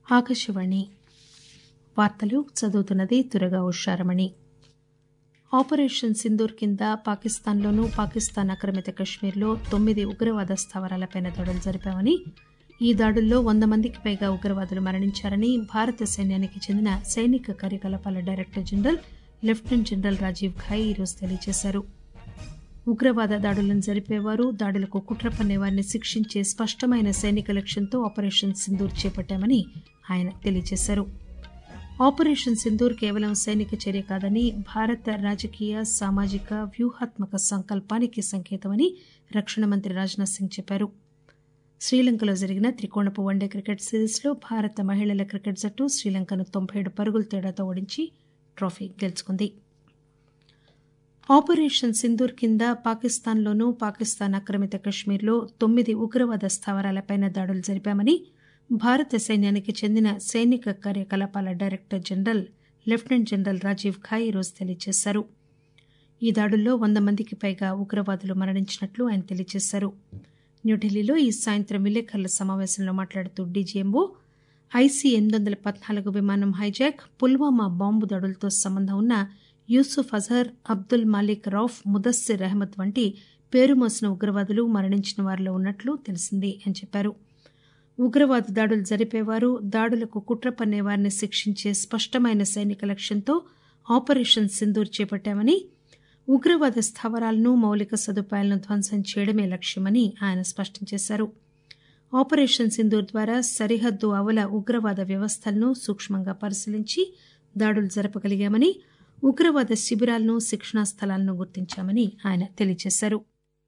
ఆకాశవాణి వార్తలు చదువుతున్నది తురగా ఉషారమణి ఆపరేషన్ సింధూర్ కింద పాకిస్తాన్లోనూ పాకిస్తాన్ ఆక్రమిత కశ్మీర్లో తొమ్మిది ఉగ్రవాద స్థావరాలపై దాడులు జరిపామని ఈ దాడుల్లో వంద మందికి పైగా ఉగ్రవాదులు మరణించారని భారత సైన్యానికి చెందిన సైనిక కార్యకలాపాల director general lieutenant general Rajiv Ghai ఈరోజు తెలియజేశారు ఉగ్రవాద దాడులను జరిపేవారు దాడులకు కుట్ర పన్నేవారిని శిక్షించే స్పష్టమైన సైనిక లక్ష్యంతో ఆపరేషన్ సింధూర్ చేపట్టామని ఆయన తెలియజేశారు ఆపరేషన్ సింధూర్ కేవలం సైనిక చర్య కాదని భారత రాజకీయ సామాజిక వ్యూహాత్మక సంకల్పానికి సంకేతమని రక్షణ మంత్రి రాజ్నాథ్ సింగ్ చెప్పారు శ్రీలంకలో జరిగిన త్రికోణపు వన్డే క్రికెట్ సిరీస్లో భారత మహిళల క్రికెట్ జట్టు శ్రీలంకను తొంభై ఏడు పరుగుల తేడాతో ఓడించి ట్రోఫీ గెలుచుకుంది ఆపరేషన్ సింధూర్ కింద పాకిస్తాన్లోనూ పాకిస్తాన్ ఆక్రమిత కశ్మీర్లో తొమ్మిది ఉగ్రవాద స్థావరాలపై దాడులు జరిపామని భారత సైన్యానికి చెందిన సైనిక కార్యకలాపాల director general lieutenant general Rajiv Ghai ఈరోజు తెలియజేశారు ఈ దాడుల్లో వంద మందికి పైగా ఉగ్రవాదులు మరణించినట్లు ఆయన తెలియజేశారు న్యూఢిల్లీలో ఈ సాయంత్రం విలేకరుల సమావేశంలో మాట్లాడుతూ డీజీఎంఓ ఐసీ ఎనిమిది వందల పద్నాలుగు విమానం హైజాక్ పుల్వామా బాంబు దాడులతో సంబంధం ఉన్న యూసుఫ్ అజహర్ అబ్దుల్ మాలిక్ రౌఫ్ ముదస్సిర్ అహ్మద్ వంటి పేరు మోసిన ఉగ్రవాదులు మరణించిన వారిలో ఉన్నట్లు తెలిసింది అని చెప్పారు ఉగ్రవాద దాడులు జరిపేవారు దాడులకు కుట్ర పన్నేవారిని శిక్షించే స్పష్టమైన సైనిక లక్ష్యంతో ఆపరేషన్ సింధూర్ చేపట్టామని ఉగ్రవాద స్థావరాలను మౌలిక సదుపాయాలను ధ్వంసం చేయడమే లక్ష్యమని ఆయన స్పష్టం చేశారు ఆపరేషన్ సింధూర్ ద్వారా సరిహద్దు అవల ఉగ్రవాద వ్యవస్థలను సూక్ష్మంగా పరిశీలించి దాడులు జరపగలిగామని ఉగ్రవాద శిబిరాలను శిక్షణా స్థలాలను గుర్తించామని ఆయన తెలియజేశారు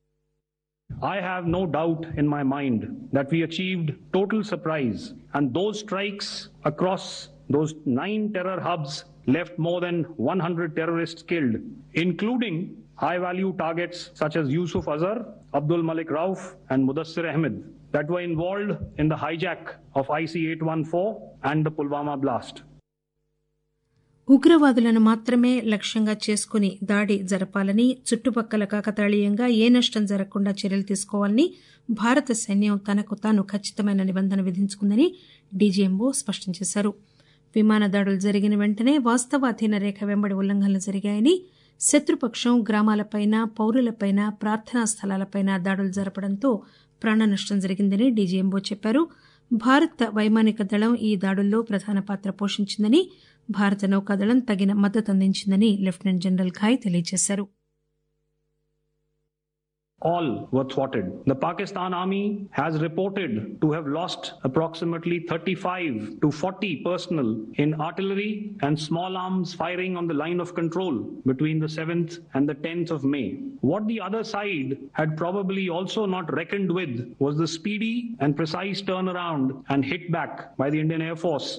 I have no doubt in my mind that we achieved total surprise, and those strikes across those nine terror hubs left more than 100 terrorists killed, including high value targets such as Yusuf Azhar, Abdul Malik Rauf, and Mudassir Ahmed that were involved in the hijack of IC 814 and the Pulwama blast. ఉగ్రవాదులను మాత్రమే లక్ష్యంగా చేసుకుని దాడి జరపాలని చుట్టుపక్కల కాకతాళీయంగా ఏ నష్టం జరగకుండా చర్యలు తీసుకోవాలని భారత సైన్యం తనకు తాను ఖచ్చితమైన నిబంధన విధించుకుందని డీజీఎంఓ స్పష్టం చేశారు విమాన దాడులు జరిగిన వెంటనే వాస్తవాధీన రేఖ వెంబడి ఉల్లంఘనలు జరిగాయని శత్రుపక్షం గ్రామాలపైన పౌరులపైన ప్రార్థనా స్థలాలపైన దాడులు జరపడంతో ప్రాణ నష్టం జరిగిందని డీజీఎంఓ చెప్పారు భారత వైమానిక దళం ఈ దాడుల్లో ప్రధాన పాత్ర పోషించిందని భారత నౌకాదళం తగిన మద్దతు అందించిందని లెఫ్టినెంట్ జనరల్ ఘాయ్ తెలియజేశారు all were thwarted. The Pakistan Army has reported to have lost approximately 35 to 40 personnel in artillery and small arms firing on the line of control between the 7th and the 10th of May. What the other side had probably also not reckoned with was the speedy and precise turnaround and hit back by the Indian Air Force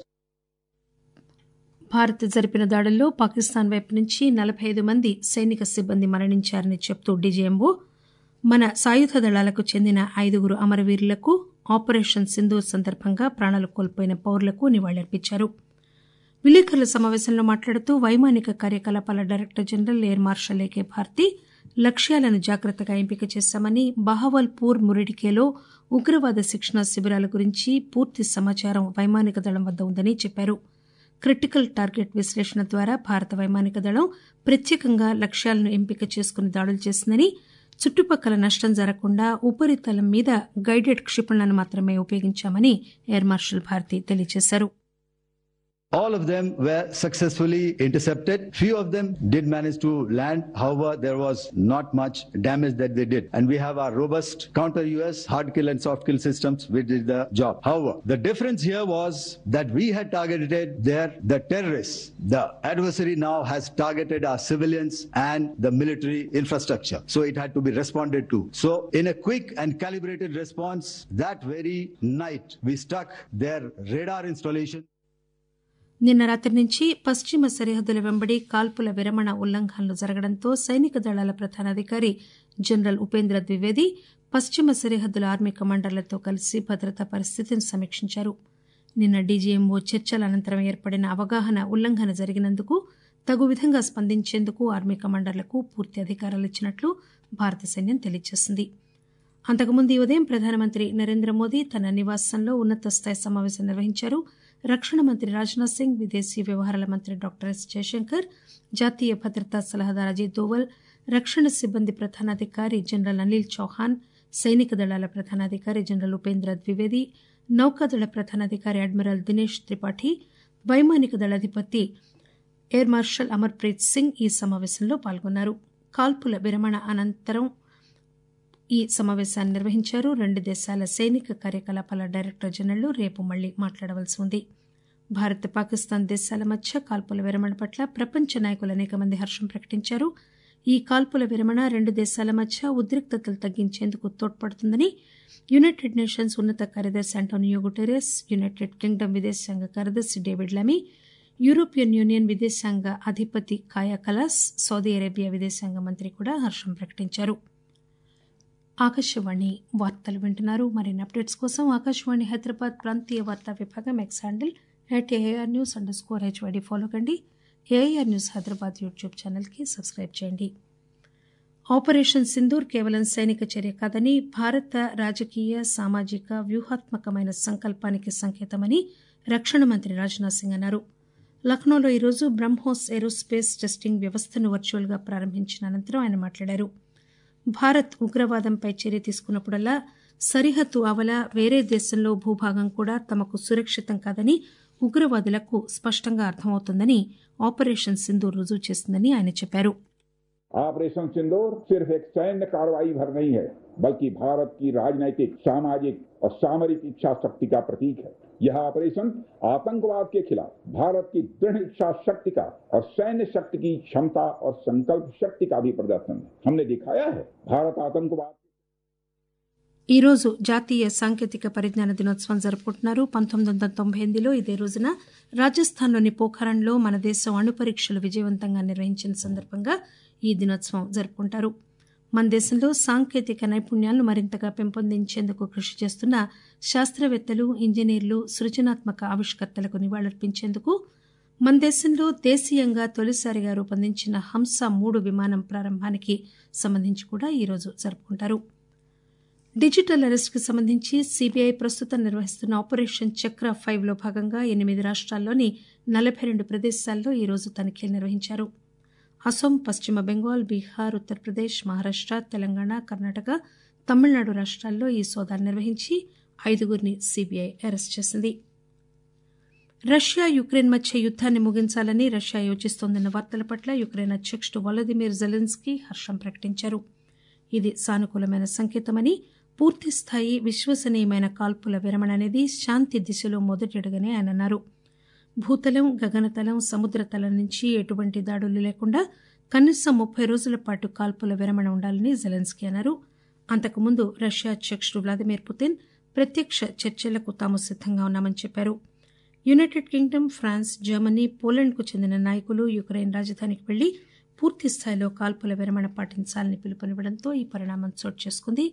Bharat జరిపిన దాడుల్లో పాకిస్తాన్ వైపు నుంచి నలభై ఐదు మంది సైనిక సిబ్బంది మరణించారని చెప్తూ డీజీఎంఓ మన సాయుధ దళాలకు చెందిన ఐదుగురు అమరవీరులకు ఆపరేషన్ సింధూర్ సందర్భంగా ప్రాణాలు కోల్పోయిన పౌరులకు నివాళులర్పించారు విలేకరుల సమావేశంలో మాట్లాడుతూ వైమానిక కార్యకలాపాల director general air marshal A K Bharti లక్ష్యాలను జాగ్రత్తగా ఎంపిక చేశామని బహవల్పూర్ మురిడికేలో ఉగ్రవాద శిక్షణా శిబిరాల గురించి పూర్తి సమాచారం వైమానిక దళం వద్ద ఉందని చెప్పారు క్రిటికల్ టార్గెట్ విశ్లేషణ ద్వారా భారత వైమానిక దళం ప్రత్యేకంగా లక్ష్యాలను ఎంపిక చేసుకుని దాడులు చేసిందని చుట్టుపక్కల నష్టం జరగకుండా ఉపరితలం మీద గైడెడ్ క్షిపణులను మాత్రమే ఉపయోగించామని ఎయిర్ మార్షల్ భారతి తెలియజేశారు All of them were successfully intercepted. Few of them did manage to land. However, there was not much damage that they did. And we have our robust counter US hard kill and soft kill systems which did the job. However, the difference here was that we had targeted there the terrorists. The adversary now has targeted our civilians and the military infrastructure. So it had to be responded to. So in a quick and calibrated response, that very night we struck their radar installation. నిన్న రాత్రి నుంచి పశ్చిమ సరిహద్దుల వెంబడి కాల్పుల విరమణ ఉల్లంఘనలు జరగడంతో సైనిక దళాల ప్రధానాధికారి జనరల్ ఉపేంద్ర ద్వివేది పశ్చిమ సరిహద్దుల ఆర్మీ కమాండర్లతో కలిసి భద్రతా పరిస్థితిని సమీక్షించారు నిన్న డీజీఎంఓ చర్చల అనంతరం ఏర్పడిన అవగాహన ఉల్లంఘన జరిగినందుకు తగు విధంగా స్పందించేందుకు ఆర్మీ కమాండర్లకు పూర్తి అధికారాలు ఇచ్చినట్లు భారత సైన్యం తెలియజేసింది అంతకుముందు ఈ ఉదయం ప్రధానమంత్రి నరేంద్ర మోదీ తన నివాసంలో ఉన్నత స్థాయి సమావేశం నిర్వహించారు రక్షణ మంత్రి రాజ్నాథ్ సింగ్ విదేశీ వ్యవహారాల మంత్రి డాక్టర్ ఎస్ జయశంకర్ జాతీయ భద్రతా సలహాదారు అజిత్ దోవల్ రక్షణ సిబ్బంది ప్రధానాధికారి జనరల్ అనిల్ చౌహాన్ సైనిక దళాల ప్రధానాధికారి జనరల్ ఉపేంద్ర ద్వివేది నౌకాదళ ప్రధానాధికారి అడ్మిరల్ దినేష్ త్రిపాఠి వైమానిక దళాధిపతి ఎయిర్ మార్షల్ అమర్ప్రీత్ సింగ్ ఈ సమావేశంలో పాల్గొన్నారు కాల్పుల విరమణ అనంతరం ఈ సమావేశాన్ని నిర్వహించారు రెండు దేశాల సైనిక కార్యకలాపాల డైరెక్టర్ జనరల్ రేపు మళ్లీ మాట్లాడవలసి ఉంది భారత్ పాకిస్తాన్ దేశాల మధ్య కాల్పుల విరమణ పట్ల ప్రపంచ నాయకులు అనేక మంది హర్షం ప్రకటించారు ఈ కాల్పుల విరమణ రెండు దేశాల మధ్య ఉద్రిక్తతలు తగ్గించేందుకు తోడ్పడుతుందని యునైటెడ్ నేషన్స్ ఉన్నత కార్యదర్శి అంటోనియో గుటెరెస్ యునైటెడ్ కింగ్డమ్ విదేశాంగ కార్యదర్శి డేవిడ్ లమీ యూరోపియన్ యూనియన్ విదేశాంగ అధిపతి కాయా కలాస్ సౌదీ అరేబియా విదేశాంగ మంత్రి కూడా హర్షం ప్రకటించారు ఆకాశవాణి వార్తలు వింటున్నారు మరిన్ని అప్డేట్స్ కోసం ఆకాశవాణి హైదరాబాద్ ప్రాంతీయ వార్తా విభాగం X handle at A R news underscore H Y D follow కండి ఏఆర్ న్యూస్ హైదరాబాద్ యూట్యూబ్ ఛానల్కి సబ్స్క్రైబ్ చేయండి ఆపరేషన్ సింధూర్ కేవలం సైనిక చర్య కాదని భారత రాజకీయ సామాజిక వ్యూహాత్మకమైన సంకల్పానికి సంకేతమని రక్షణ మంత్రి రాజ్నాథ్ సింగ్ అన్నారు లక్నోలో ఈరోజు బ్రహ్మోస్ ఏరోస్పేస్ టెస్టింగ్ వ్యవస్థను వర్చువల్గా ప్రారంభించిన అనంతరం ఆయన మాట్లాడారు భారత్ ఉగ్రవాదంపై చర్య తీసుకున్నప్పుడల్లా సరిహద్దు అవల వేరే దేశంలో భూభాగం కూడా తమకు సురక్షితం కాదని ఉగ్రవాదులకు స్పష్టంగా అర్థమవుతోందని ఆపరేషన్ సింధూర్ రుజువు చేసిందని ఆయన చెప్పారు ऑपरेशन सिंदूर सिर्फ एक सैन्य कार्रवाई भर नहीं है बल्कि भारत की राजनैतिक सामाजिक और सामरिक इच्छा शक्ति का प्रतीक है यह ऑपरेशन आतंकवाद के खिलाफ भारत की दृढ़ इच्छा शक्ति का और सैन्य शक्ति की क्षमता और संकल्प शक्ति का भी प्रदर्शन है हमने दिखाया है भारत आतंकवाद ఈ రోజు జాతీయ సాంకేతిక పరిజ్ఞాన దినోత్సవం జరుపుకుంటున్నారు పంతొమ్మిది వందల తొంభై ఎనిమిదిలో ఇదే రోజున రాజస్థాన్లోని పోఖరణ్లో మన దేశం అణు పరీక్షలు విజయవంతంగా నిర్వహించిన సందర్భంగా ఈ దినోత్సవం జరుపుకుంటారు మన దేశంలో సాంకేతిక నైపుణ్యాలను మరింతగా పెంపొందించేందుకు కృషి చేస్తున్న శాస్త్రవేత్తలు ఇంజనీర్లు సృజనాత్మక ఆవిష్కర్తలకు నివాళులర్పించేందుకు మన దేశంలో దేశీయంగా తొలిసారిగా రూపొందించిన హంస మూడు విమానం ప్రారంభానికి సంబంధించి కూడా ఈరోజు జరుపుకుంటారు డిజిటల్ అరెస్ట్కి సంబంధించి సీబీఐ ప్రస్తుతం నిర్వహిస్తున్న ఆపరేషన్ చక్ర ఫైవ్ లో భాగంగా ఎనిమిది రాష్ట్రాల్లోని నలభై రెండు ప్రదేశాల్లో ఈరోజు తనిఖీలు నిర్వహించారు అసోం పశ్చిమ బెంగాల్ బీహార్ ఉత్తరప్రదేశ్ మహారాష్ట తెలంగాణ కర్ణాటక తమిళనాడు రాష్ట్రాల్లో ఈ సోదాలు నిర్వహించి ఐదుగురిని సీబీఐ అరెస్ట్ చేసింది రష్యా యుక్రెయిన్ మధ్య యుద్దాన్ని ముగించాలని రష్యా యోచిస్తోందన్న వార్తల పట్ల యుక్రెయిన్ అధ్యకుడు వలదిమిర్ జెలెన్స్కీ హర్షం ప్రకటించారు ఇది సానుకూలమైన సంకేతమని పూర్తిస్థాయి విశ్వసనీయమైన కాల్పుల విరమణ అనేది శాంతి దిశలో మొదటి అడుగని ఆయన అన్నారు భూతలం గగనతలం సముద్రతలం నుంచి ఎటువంటి దాడులు లేకుండా కనీసం ముప్పై రోజుల పాటు కాల్పుల విరమణ ఉండాలని జెలెన్స్కీ అన్నారు అంతకుముందు రష్యా అధ్యకుడు వ్లాదిమిర్ పుతిన్ ప్రత్యక్ష చర్చలకు తాము సిద్దంగా ఉన్నామని చెప్పారు యునైటెడ్ కింగ్డమ్ ఫ్రాన్స్ జర్మనీ పోలాండ్కు చెందిన నాయకులు యుక్రెయిన్ రాజధానికి వెళ్లి పూర్తి స్థాయిలో కాల్పుల విరమణ పాటించాలని పిలుపునివ్వడంతో ఈ పరిణామం చోటు చేసుకుంది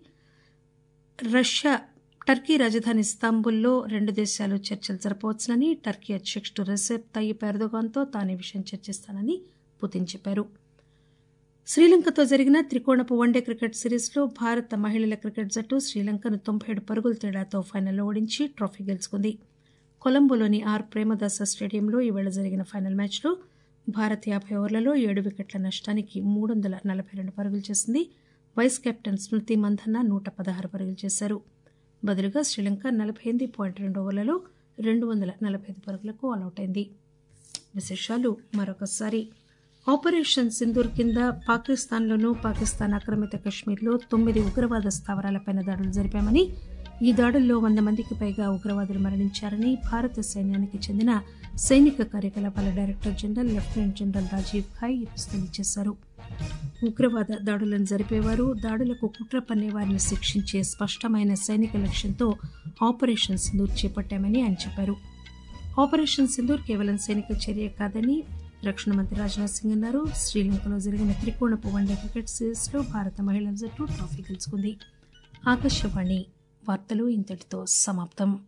రష్యా టర్కీ రాజధాని ఇస్తాంబుల్లో రెండు దేశాలు చర్చలు జరపవచ్చునని టర్కీ అధ్యకుడు రెసెప్ తయ్యిప్ ఎర్దోగాన్తో తాను ఈ విషయం చర్చిస్తానని పుతిన్ చెప్పారు శ్రీలంకతో జరిగిన త్రికోణపు వన్డే క్రికెట్ సిరీస్లో భారత మహిళల క్రికెట్ జట్టు శ్రీలంకను తొంభై ఏడు పరుగుల తేడాతో ఫైనల్లో ఓడించి ట్రోఫీ గెలుచుకుంది కొలంబోలోని ఆర్ ప్రేమదాస స్టేడియంలో ఈవేళ జరిగిన ఫైనల్ మ్యాచ్లో భారత్ యాభై ఓవర్లలో ఏడు వికెట్ల నష్టానికి మూడు వందల నలభై రెండు పరుగులు చేసింది వైస్ కెప్టెన్ స్మృతి మంధన్న నూట పదహారు పరుగులు చేశారు బదులుగా శ్రీలంక నలభై ఎనిమిది పాయింట్ రెండు ఓవర్లలో రెండు వందల నలభై ఐదు పరుగులకు ఆల్అౌట్ అయింది విశేషాలు మరొకసారి ఆపరేషన్ సింధూర్ కింద పాకిస్తాన్లోనూ పాకిస్తాన్ ఆక్రమిత కశ్మీర్లో తొమ్మిది ఉగ్రవాద స్థావరాలపై దాడులు జరిపామని ఈ దాడుల్లో వంద మందికి పైగా ఉగ్రవాదులు మరణించారని భారత సైన్యానికి చెందిన సైనిక కార్యకలాపాల director general lieutenant general Rajiv Ghai తెలియజేశారు ఉగ్రవాద దాడులను జరిపేవారు దాడులకు కుట్ర పన్నే వారిని శిక్షించే స్పష్టమైన సైనిక లక్ష్యంతో ఆపరేషన్ సింధూర్ చేపట్టామని ఆయన చెప్పారు ఆపరేషన్ సింధూర్ కేవలం సైనిక చర్య కాదని రక్షణ మంత్రి రాజ్నాథ్ సింగ్ అన్నారు శ్రీలంకలో జరిగిన త్రికోణపు వన్డే క్రికెట్ సిరీస్లో భారత మహిళల జట్టు ట్రోఫీ గెలుచుకుంది ఆకాశవాణి వార్తలు ఇంతటితో సమాప్తం